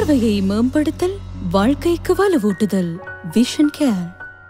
பார்வையை மேம்படுத்தல் வாழ்க்கைக்கு வலுவூட்டுதல் விஷன் கேர்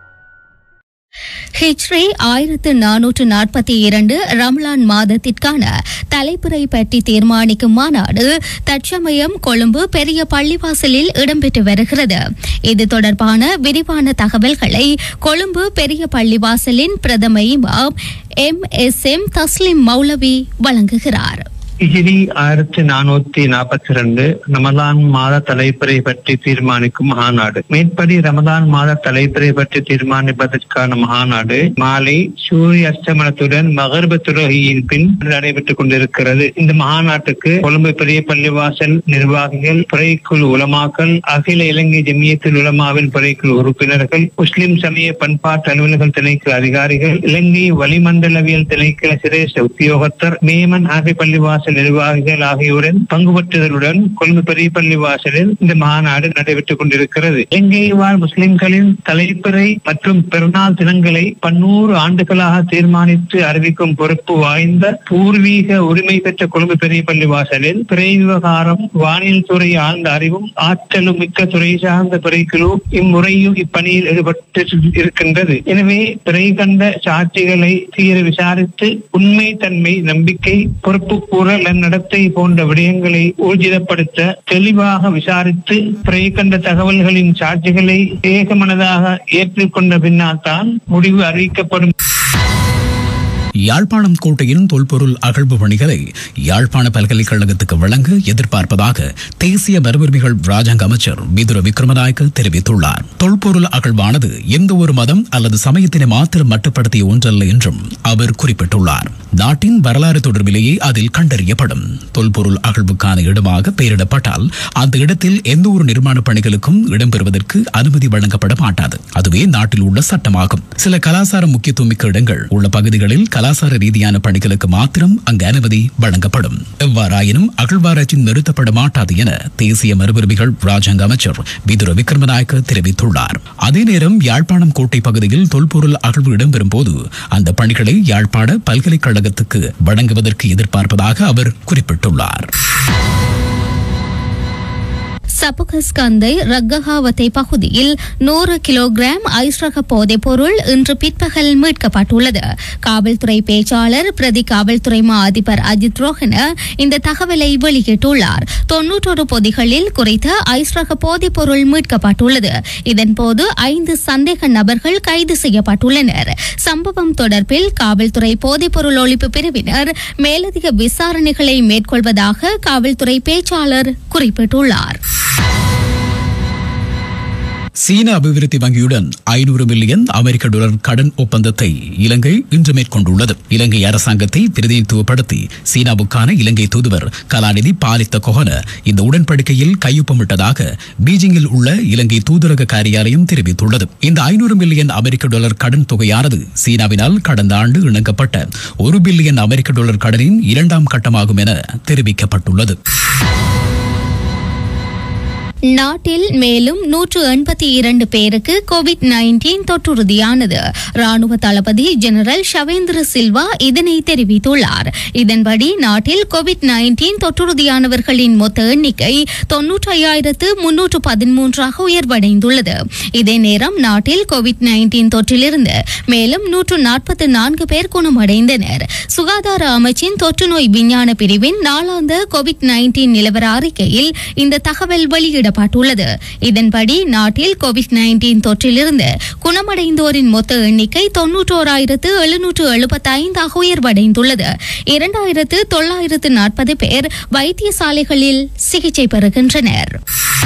ஹிஜ்ரி ஆயிரத்து நானூற்று நாற்பத்தி இரண்டு ரம்லான் மாதத்திற்கான தலைப்புரை பற்றி தீர்மானிக்கும் மாநாடு தற்சமயம் கொழும்பு பெரிய பள்ளிவாசலில் இடம்பெற்று வருகிறது இது தொடர்பான விரிவான தகவல்களை கொழும்பு பெரிய பள்ளிவாசலின் பிரதம இமாம் எம் எஸ் எம் தஸ்லிம் மௌலவி வழங்குகிறார் ஹிஜ்ரி ஆயிரத்தி நானூத்தி நாற்பத்தி ரெண்டு ரமலான் மாத தலைப்புரை பற்றி தீர்மானிக்கும் மாநாடு மேற்படி ரமலான் மாத தலைப்புரை பற்றி தீர்மானிப்பதற்கான மாநாடு மாலை சூரிய அஸ்தமனத்துடன் மகர்ப துறகியின் பின் நடைபெற்றுக் கொண்டிருக்கிறது இந்த மாநாட்டுக்கு கொழும்பு பெரிய பள்ளிவாசல் நிர்வாகிகள் புறைக்குழு உலமாக்கள் அகில இலங்கை ஜமியத்தில் உலமாவின் புறைக்குழு உறுப்பினர்கள் முஸ்லிம் சமய பண்பாட்டு அலுவலர்கள் திணைக்கள அதிகாரிகள் இலங்கை வளிமண்டலவியல் திணைக்கள சிரேஷ்ட உத்தியோகத்தர் மேமன் ஆகை பள்ளிவாசல் நிர்வாகிகள் ஆகியோரின் பங்கு பெற்றுதலுடன் கொழும்பு பெரிய பள்ளிவாசலில் இந்த மாநாடு நடைபெற்றுக் கொண்டிருக்கிறது இலங்கை வாழ் முஸ்லிம்களின் தலைப்பிறை மற்றும் பெருநாள் தினங்களை பன்னூறு ஆண்டுகளாக தீர்மானித்து அறிவிக்கும் பொறுப்பு வாய்ந்த பூர்வீக உரிமை பெற்ற கொழும்பு பெரிய பள்ளிவாசலில் பிறை விவகாரம் வானியல் துறை ஆழ்ந்த அறிவும் ஆற்றலும் மிக்க துறை சார்ந்த பிறைக்குழு இம்முறையும் இப்பணியில் ஈடுபட்டு இருக்கின்றது எனவே பிறை கண்ட சாட்சிகளை தீர விசாரித்து உண்மை தன்மை நம்பிக்கை பொறுப்பு கூறல் நடத்தை போன்ற விடயங்களை ஊர்ஜிதப்படுத்த தெளிவாக விசாரித்து பிறை கண்ட தகவல்களின் சாட்சிகளை ஏகமனதாக ஏற்றுக்கொண்ட பின்னால் தான் முடிவு அறிவிக்கப்படும் யாழ்ப்பாணம் கோட்டையின் தொல்பொருள் அகழ்வு பணிகளை யாழ்ப்பாண பல்கலைக்கழகத்துக்கு வழங்க எதிர்பார்ப்பதாக தேசிய மரபுரிமைகள் ராஜாங்க அமைச்சர் விதுர விக்ரமநாயக்க தெரிவித்துள்ளார் தொல்பொருள் அகழ்வானது எந்த ஒரு மதம் அல்லது சமயத்தினை மாத்திரம் மட்டுப்படுத்திய ஒன்றல்ல என்றும் அவர் குறிப்பிட்டுள்ளார் நாட்டின் வரலாறு தொடர்பிலேயே அதில் கண்டறியப்படும் தொல்பொருள் அகழ்வுக்கான இடமாக பெயரிடப்பட்டால் அந்த இடத்தில் எந்த ஒரு நிர்மாண பணிகளுக்கும் இடம்பெறுவதற்கு அனுமதி வழங்கப்பட மாட்டாது அதுவே நாட்டில் உள்ள சட்டமாகும் சில கலாசார முக்கியத்துவமிக்க இடங்கள் உள்ள பகுதிகளில் கலாசார ரீதியான பணிகளுக்கு மாத்திரம் அங்கு அனுமதி வழங்கப்படும் எவ்வாறாயினும் அகழ்வாராய்ச்சி நிறுத்தப்பட மாட்டாது என தேசிய மறுபுரிமைகள் ராஜாங்க அமைச்சர் விதுர விக்ரமநாயக்க தெரிவித்துள்ளார் அதே நேரம் யாழ்ப்பாணம் கோட்டை பகுதியில் தொல்பொருள் அகழ்வு இடம்பெறும் போது அந்த பணிகளை யாழ்ப்பாண பல்கலைக்கழகத்துக்கு வழங்குவதற்கு எதிர்பார்ப்பதாக அவர் குறிப்பிட்டுள்ளார் சபுகஸ்கந்தை ரக்கஹாவத்தை பகுதியில் நூறு கிலோகிராம் ஐஸ் ரக போதைப் பொருள் இன்று பிற்பகல் மீட்கப்பட்டுள்ளது காவல்துறை பேச்சாளர் பிரதி காவல்துறை மா அதிபர் அஜித் ரோஹன இந்த தகவலை வெளியிட்டுள்ளார் தொன்னூற்றொரு பொதிகளில் குறித்த ஐஸ் ரக போதைப் பொருள் மீட்கப்பட்டுள்ளது இதன்போது ஐந்து சந்தேக நபர்கள் கைது செய்யப்பட்டுள்ளனர் சம்பவம் தொடர்பில் காவல்துறை போதைப் பொருள் ஒழிப்பு பிரிவினர் மேலதிக விசாரணைகளை மேற்கொள்வதாக காவல்துறை பேச்சாளர் குறிப்பிட்டுள்ளார் சீன அபிவிருத்தி வங்கியுடன் ஐநூறு மில்லியன் அமெரிக்க டாலர் கடன் ஒப்பந்தத்தை இலங்கை இன்று மேற்கொண்டுள்ளது இலங்கை அரசாங்கத்தை பிரதிநிதித்துவப்படுத்தி சீனாவுக்கான இலங்கை தூதுவர் கலாநிதி பாலித்த கொஹன இந்த உடன்படிக்கையில் கையொப்பமிட்டதாக பீஜிங்கில் உள்ள இலங்கை தூதரக காரியாலயம் தெரிவித்துள்ளது இந்த ஐநூறு மில்லியன் அமெரிக்க டாலர் கடன் தொகையானது சீனாவினால் கடந்த ஆண்டு இணங்கப்பட்ட ஒரு பில்லியன் அமெரிக்க டாலர் கடனின் இரண்டாம் கட்டமாகும் என தெரிவிக்கப்பட்டுள்ளது நாட்டில் மேலும் நூற்று எண்பத்தி இரண்டு பேருக்கு கோவிட் நைன்டீன் தொற்றுறுதியானது ராணுவ தளபதி ஜெனரல் ஷவேந்திர சில்வா இதனை தெரிவித்துள்ளார் இதன்படி நாட்டில் கோவிட் நைன்டீன் தொற்றுறுதியானவர்களின் மொத்த எண்ணிக்கை தொன்னூற்றி ஐயாயிரத்து முன்னூற்று பதிமூன்றாக உயர்வடைந்துள்ளது இதே நேரம் நாட்டில் கோவிட் நைன்டீன் தொற்றிலிருந்து மேலும் நூற்று நாற்பத்தி நான்கு பேர் குணமடைந்தனர் சுகாதார அமைச்சின் தொற்று நோய் விஞ்ஞான பிரிவின் நாளாந்த கோவிட் நைன்டீன் நிலவர அறிக்கையில் இந்த தகவல் வெளியிடப்பட்டுள்ளது இதன்படி நாட்டில் கோவிட் நைன்டீன் தொற்றிலிருந்து குணமடைந்தோரின் மொத்த எண்ணிக்கை தொன்னூற்றோராயிரத்து எழுநூற்று எழுபத்தி ஐந்தாக உயர்வடைந்துள்ளது இரண்டாயிரத்து தொள்ளாயிரத்து நாற்பது பேர் வைத்தியசாலைகளில் சிகிச்சை பெறுகின்றனர்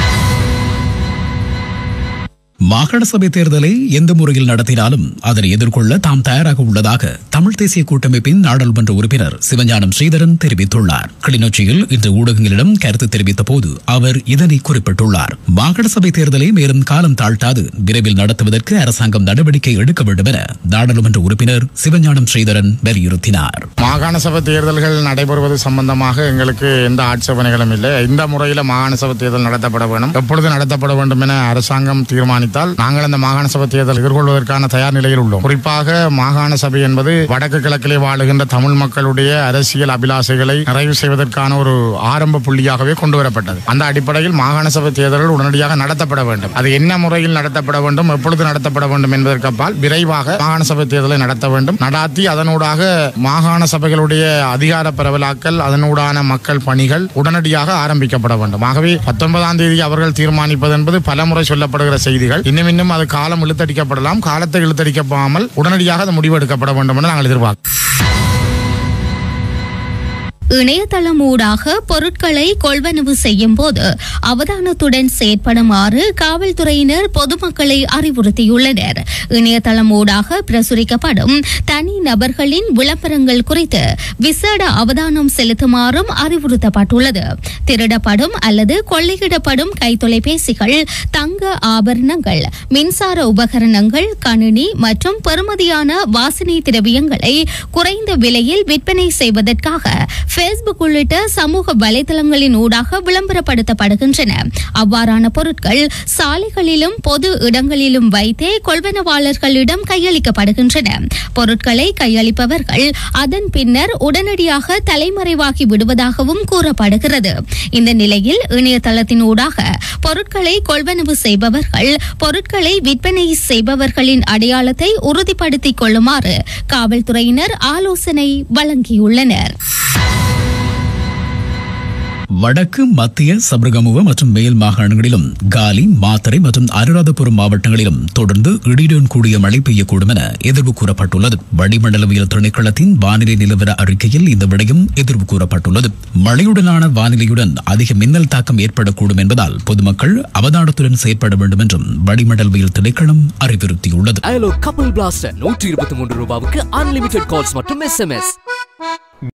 மாகாண சபை தேர்தலை எந்த முறையில் நடத்தினாலும் அதனை எதிர்கொள்ள தாம் தயாராக உள்ளதாக தமிழ் தேசிய கூட்டமைப்பின் நாடாளுமன்ற உறுப்பினர் சிவஞானம் ஸ்ரீதரன் தெரிவித்துள்ளார் கிளிநொச்சியில் இன்று ஊடகங்களிடம் கருத்து தெரிவித்த போது அவர் இதனை குறிப்பிட்டுள்ளார் மாகாண சபை தேர்தலை மேலும் காலம் தாழ்த்தாது விரைவில் நடத்துவதற்கு அரசாங்கம் நடவடிக்கை எடுக்க வேண்டும் என நாடாளுமன்ற உறுப்பினர் சிவஞானம் ஸ்ரீதரன் வலியுறுத்தினார் மாகாண சபை தேர்தல்கள் நடைபெறுவது சம்பந்தமாக எங்களுக்கு எந்த ஆட்சேபனைகளும் இல்லை இந்த முறையில் மாகாண சபை தேர்தல் நடத்தப்பட வேண்டும் எப்பொழுது நடத்தப்பட வேண்டும் என அரசாங்கம் தீர்மானித்தால் பார்த்தால் நாங்கள் அந்த மாகாண சபை தேர்தல் எதிர்கொள்வதற்கான தயார் நிலையில் உள்ளோம் குறிப்பாக மாகாண சபை என்பது வடக்கு கிழக்கிலே வாழுகின்ற தமிழ் மக்களுடைய அரசியல் அபிலாஷைகளை நிறைவு செய்வதற்கான ஒரு ஆரம்ப புள்ளியாகவே கொண்டு வரப்பட்டது அந்த அடிப்படையில் மாகாண சபை தேர்தல்கள் உடனடியாக நடத்தப்பட வேண்டும் அது என்ன முறையில் நடத்தப்பட வேண்டும் எப்பொழுது நடத்தப்பட வேண்டும் என்பதற்கு அப்பால் விரைவாக மாகாண சபை தேர்தலை நடத்த வேண்டும் நடாத்தி அதனூடாக மாகாண சபைகளுடைய அதிகார பரவலாக்கல் அதனூடான மக்கள் பணிகள் உடனடியாக ஆரம்பிக்கப்பட வேண்டும் ஆகவே பத்தொன்பதாம் தேதி அவர்கள் தீர்மானிப்பது என்பது பலமுறை சொல்லப்படுகிற செய்திகள் இன்னும் இன்னும் அது காலம் இழுத்தடிக்கப்படலாம் காலத்தை இழுத்தடிக்காமல் உடனடியாக அது முடிவெடுக்கப்பட வேண்டும் என்று நாங்கள் எதிர்பார்க்கிறோம் இணையதளம் ஊடாக பொருட்களை கொள்வனவு செய்யும் போது அவதானத்துடன் செயற்படுமாறு காவல்துறையினர் பொதுமக்களை அறிவுறுத்தியுள்ளனர் இணையதளம் ஊடாக பிரசுரிக்கப்படும் தனி நபர்களின் விளம்பரங்கள் குறித்து விசேட அவதானம் செலுத்துமாறும் அறிவுறுத்தப்பட்டுள்ளது திருடப்படும் அல்லது கொள்ளையிடப்படும் கைத்தொலைபேசிகள் தங்க ஆபரணங்கள் மின்சார உபகரணங்கள் கணினி மற்றும் பெறுமதியான வாசனை திரவியங்களை குறைந்த விலையில் விற்பனை செய்வதற்காக ஃபேஸ்புக் உள்ளிட்ட சமூக வலைதளங்களின் ஊடாக விளம்பரப்படுத்தப்படுகின்றன அவ்வாறான பொருட்கள் சாலைகளிலும் பொது இடங்களிலும் வைத்தே கொள்வனவாளர்களிடம் கையளிக்கப்படுகின்றன பொருட்களை கையளிப்பவர்கள் அதன் பின்னர் உடனடியாக தலைமறைவாகி விடுவதாகவும் கூறப்படுகிறது இந்த நிலையில் இணையதளத்தின் ஊடாக பொருட்களை கொள்வனவு செய்பவர்கள் பொருட்களை விற்பனை செய்பவர்களின் அடையாளத்தை உறுதிப்படுத்திக் கொள்ளுமாறு காவல்துறையினர் ஆலோசனை வழங்கியுள்ளனர் வடக்கு மத்திய சபரகமுவ மற்றும் மேல் மாகாணங்களிலும் காலி மாத்தறை மற்றும் அனுராதபுரம் மாவட்டங்களிலும் தொடர்ந்து இடியுடன் கூடிய மழை பெய்யக்கூடும் என எதிர்வு கூறப்பட்டுள்ளது வளிமண்டலவியல் திணைக்களத்தின் வானிலை நிலவர அறிக்கையில் இந்த விடயம் எதிர்வு கூறப்பட்டுள்ளது மழையுடனான வானிலையுடன் அதிக மின்னல் தாக்கம் ஏற்படக்கூடும் என்பதால் பொதுமக்கள் அவதானத்துடன் செயற்பட வேண்டும் என்றும் வளிமண்டலவியல் திணைக்களம் அறிவுறுத்தியுள்ளது அயலோ கப்பல் பிளாஸ்டர் நூற்றி இருபத்தி மூன்று ரூபாவுக்கு அன்லிமிடெட் கால்ஸ் மற்றும் எஸ்எம்எஸ்